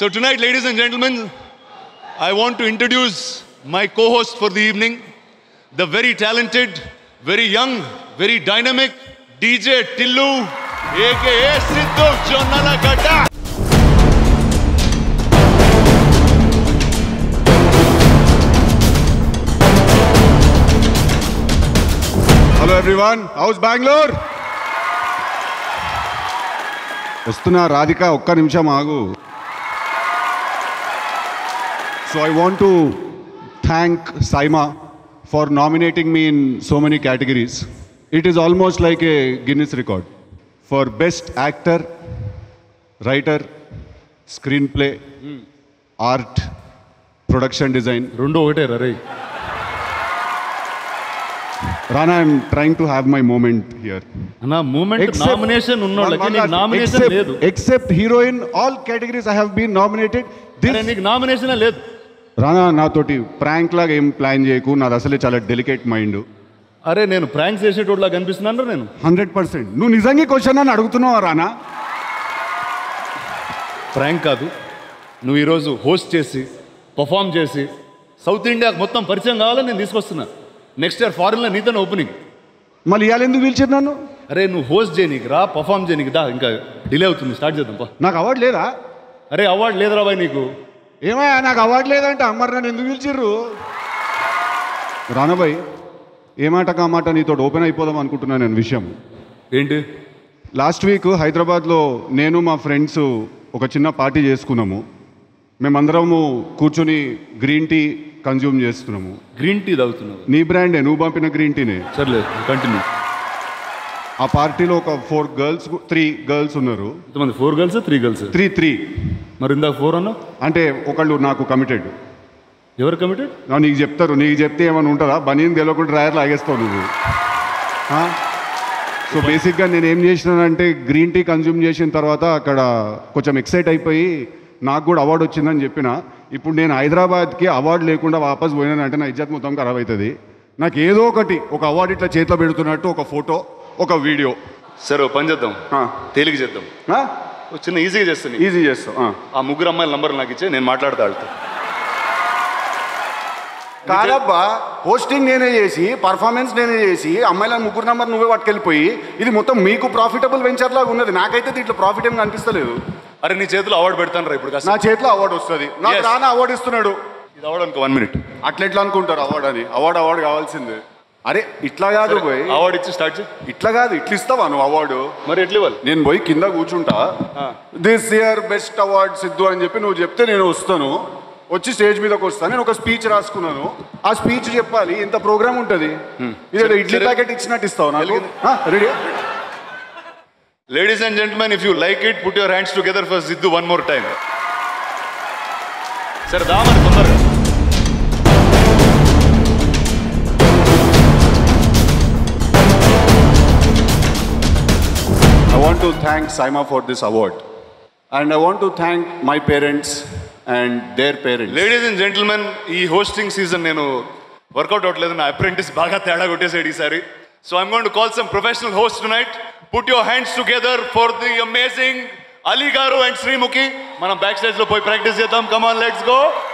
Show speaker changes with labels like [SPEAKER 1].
[SPEAKER 1] So, tonight, ladies and gentlemen, I want to introduce my co host for the evening, the very talented, very young, very dynamic DJ Tillu, aka Sidhu Jonnalagada.
[SPEAKER 2] Hello everyone how's Bengaluru వస్తున్నా రాధిక ఒక్క నిమిషం ఆగు so I want to thank SIIMA for nominating me in so many categories it is almost like a Guinness record for best actor writer screenplay art production design
[SPEAKER 3] రెండు ఒకటే రరే
[SPEAKER 2] Rana I'm trying to have my moment here
[SPEAKER 3] అన్న moment nomination ఉన్నోళ్ళకి నీకు nomination లేదు
[SPEAKER 2] except heroine all categories I have been nominated
[SPEAKER 3] అరే నీకు nomination లేదు
[SPEAKER 2] రానా నాతోటి ప్రాంక్ లాగా ఏం ప్లాన్ చేయకు నాది అసలే చాలా డెలికేట్ మైండ్
[SPEAKER 3] అరే నేను ప్రాంక్స్ చేసేటోళ్ళ కనిపిస్తున్నాను నేను
[SPEAKER 2] హండ్రెడ్ పర్సెంట్ నువ్వు నిజంగా క్వశ్చన్ అని అడుగుతున్నావా రానా
[SPEAKER 3] ప్రాంక్ కాదు నువ్వు ఈరోజు హోస్ట్ చేసి పర్ఫామ్ చేసి సౌత్ ఇండియాకి మొత్తం పరిచయం కావాలని నేను తీసుకొస్తున్నా నెక్స్ట్ ఇయర్ ఫారెన్లో నీతో ఓపెనింగ్
[SPEAKER 2] మళ్ళీ ఇవాళ ఎందుకు పిలిచారు నన్ను
[SPEAKER 3] అరే నువ్వు హోస్ట్ చేయనీకి రా పర్ఫామ్ చేయనీకి దా ఇంకా డిలే అవుతుంది స్టార్ట్ చేద్దాం పా
[SPEAKER 2] నాకు అవార్డు లేదా
[SPEAKER 3] అరే అవార్డు లేదురా బాయ్ నీకు
[SPEAKER 2] ఏమయ్యా నాకు అవార్డు లేదంట మరి నన్ను ఎందుకు పిలిచిర్రు రానాబాయ్ ఏ మాట కా మాట నీతో ఓపెన్ అయిపోదాం అనుకుంటున్నాను నేను విషయం
[SPEAKER 3] ఏంటి
[SPEAKER 2] లాస్ట్ వీక్ హైదరాబాద్లో నేను మా ఫ్రెండ్స్ ఒక చిన్న పార్టీ చేసుకున్నాము మేమందరము కూర్చొని గ్రీన్ టీ కన్జ్యూమ్ చేస్తున్నాము
[SPEAKER 3] గ్రీన్ టీ తాగుతున్నావు
[SPEAKER 2] నీ బ్రాండే నువ్వు పంపిన గ్రీన్ టీనే
[SPEAKER 3] సర్లే కంటిన్యూ
[SPEAKER 2] ఆ పార్టీలో ఒక ఫోర్ గర్ల్స్ త్రీ గర్ల్స్ ఉన్నారు
[SPEAKER 3] ఎంతమంది four girls three girls
[SPEAKER 2] three three
[SPEAKER 3] మరి ఇందాక ఫోర్ అన్నా
[SPEAKER 2] అంటే ఒకళ్ళు నాకు కమిటెడ్
[SPEAKER 3] ఎవరు కమిటెడ్
[SPEAKER 2] నీకు చెప్తారు నీకు చెప్తే ఏమైనా ఉంటుందా బనీని తెలియకుండా డ్రైయర్లు ఆగేస్తావు నువ్వు ఆ? సో బేసిక్గా నేను ఏం చేసినానంటే గ్రీన్ టీ కన్జ్యూమ్ చేసిన తర్వాత అక్కడ కొంచెం ఎక్సైట్ అయిపోయి నాకు కూడా అవార్డు వచ్చిందని చెప్పిన ఇప్పుడు నేను హైదరాబాద్కి అవార్డు లేకుండా వాపస్ పోయినానంటే నా ఇజ్జత్ మొత్తం ఖరాబ్ అవుతుంది నాకు ఏదో ఒకటి ఒక అవార్డు ఇట్లా చేతిలో పెడుతున్నట్టు ఒక ఫోటో ఒక వీడియో
[SPEAKER 3] సరే ఓ పని చేద్దాం తేలిక చేద్దాం ఓ చిన్న ఈజీగా చేస్తాను
[SPEAKER 2] ఈజీ చేస్తాం ఆ.
[SPEAKER 3] ఆ ముగ్గురు అమ్మాయిల నంబర్ నాకు ఇచ్చే నేను మాట్లాడతా వాళ్ళతో
[SPEAKER 2] కాదబ్బా హోస్టింగ్ నేనే చేసి పర్ఫార్మెన్స్ నేనే చేసి అమ్మాయిల ముగ్గురు నెంబర్ నువ్వే పట్టుకెళ్ళిపోయి ఇది మొత్తం మీకు ప్రాఫిటబుల్ వెంచర్ లాగా ఉన్నది నాకైతే దీంట్లో ప్రాఫిట్ ఏం కనిపిస్తలేదు
[SPEAKER 3] అరే నీ చేతిలో అవార్డు పెడతాను రా ఇప్పుడు కాస్త
[SPEAKER 2] నా చేతిలో అవార్డు వస్తుంది నాకు
[SPEAKER 3] Yes.
[SPEAKER 2] రానా అవార్డు ఇస్తున్నాడు
[SPEAKER 3] ఇది అవార్డు అనుకో వన్ మినిట్
[SPEAKER 2] అట్లా ఎట్లా అనుకుంటారు అవార్డు అని అవార్డు అవార్డు కావాల్సిందే అరే ఇట్లా కాదు పోయి
[SPEAKER 3] అవార్డు ఇచ్చి స్టార్ట్ చేయి
[SPEAKER 2] ఇట్లా కాదు ఇట్లా ఇస్తావా నువ్వు అవార్డు
[SPEAKER 3] మరి ఎట్లా ఇవ్వాలి
[SPEAKER 2] నేను పోయి కింద కూర్చుంటా this year best award Sidhu అని చెప్పి నువ్వు చెప్తే నేను వస్తాను వచ్చి స్టేజ్ మీదకి వస్తాను నేను ఒక స్పీచ్ రాసుకున్నాను ఆ స్పీచ్ చెప్పాలి ఇంత ప్రోగ్రామ్ ఉంటుంది ఇదేదో ఇడ్లీ ప్యాకెట్ ఇచ్చినట్టు ఇస్తావు నాకు ready
[SPEAKER 3] ladies and gentlemen if you like it put your hands together for Sidhu one more time సరే దా మరి తొందరగా
[SPEAKER 2] I want to thank Saima for this award. And I want to thank my parents and their parents.
[SPEAKER 3] Ladies and gentlemen ఈ hosting season నేను work out అవ్వట్లేదు నా apprentice బాగా తేడా కొట్టేసాడు ఈసారి so I'm gonna call some professional host night put your hands together for the amazing Ali garu and Sreemukhi మనం back stage లో పోయి ప్రాక్టీస్ చేద్దాం కమాన్ లెట్స్ గో